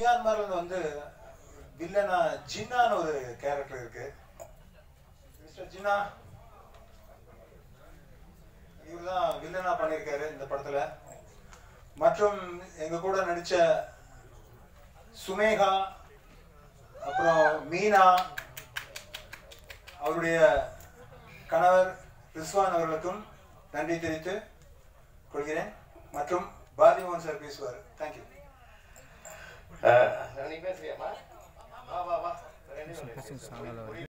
மியான்மர்ல வந்து வில்லனா ஜின்னான்னு ஒரு கேரக்டர் இருக்கு மிஸ்டர் ஜின்னா இவர் தான் வில்லனா பண்ணியிருக்காரு இந்த படத்துல மற்றும் எங்க கூட நடிச்ச சுமேகா அப்புறம் மீனா அவருடைய கணவர் ரிஸ்வான் அவர்களுக்கும் நன்றி தெரிவித்து கொள்கிறேன் மற்றும் பாதிமோகன் சார் பேசுவார் தேங்க்யூ நீ பேசுறியாமா வா வா வா ரெண்டு Questions ஆகல.